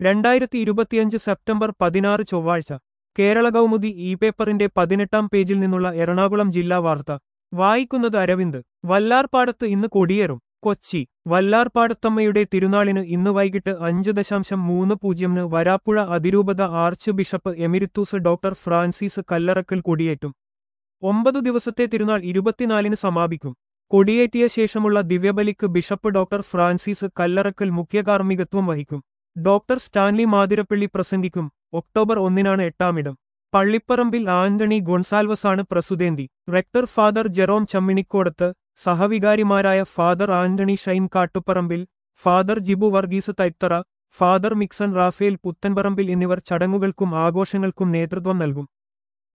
രണ്ടായിരത്തി ഇരുപത്തിയഞ്ച് സെപ്റ്റംബർ പതിനാറ് ചൊവ്വാഴ്ച കേരള കൗമുദി ഇ പേപ്പറിന്റെ പതിനെട്ടാം പേജിൽ നിന്നുള്ള എറണാകുളം ജില്ലാ വാർത്ത വായിക്കുന്നത് അരവിന്ദ് വല്ലാർപാടത്ത് ഇന്ന് കൊടിയേറും കൊച്ചി വല്ലാർപാടത്തമ്മയുടെ തിരുനാളിന് ഇന്ന് വൈകിട്ട് അഞ്ച് ദശാംശം മൂന്ന് പൂജ്യമിന് വരാപ്പുഴ അതിരൂപത archbishop emeritus doctor Francis Kallarakkal കൊടിയേറ്റും ഒമ്പതു ദിവസത്തെ തിരുനാൾ ഇരുപത്തിനാലിന് സമാപിക്കും കൊടിയേറ്റിയ ശേഷമുള്ള ദിവ്യബലിക്ക് ബിഷപ്പ് ഡോക്ടർ ഫ്രാൻസിസ് കല്ലറക്കൽ മുഖ്യകാർമ്മികത്വം വഹിക്കും ഡോക്ടർ സ്റ്റാൻലി മാതിരപ്പള്ളി പ്രസംഗിക്കും ഒക്ടോബർ ഒന്നിനാണ് എട്ടാമിടം പള്ളിപ്പറമ്പിൽ ആന്റണി ഗൊൺസാൽവസാണ് പ്രസുതേന്തി റെക്ടർ ഫാദർ ജെറോം ചമ്മിണിക്കോടത്ത് സഹവികാരിമാരായ father Antony Shine Kattuparambil father Jibu Varghese Thaithara father Mixon Raphael Puthenparambil എന്നിവർ ചടങ്ങുകൾക്കും ആഘോഷങ്ങൾക്കും നേതൃത്വം നൽകും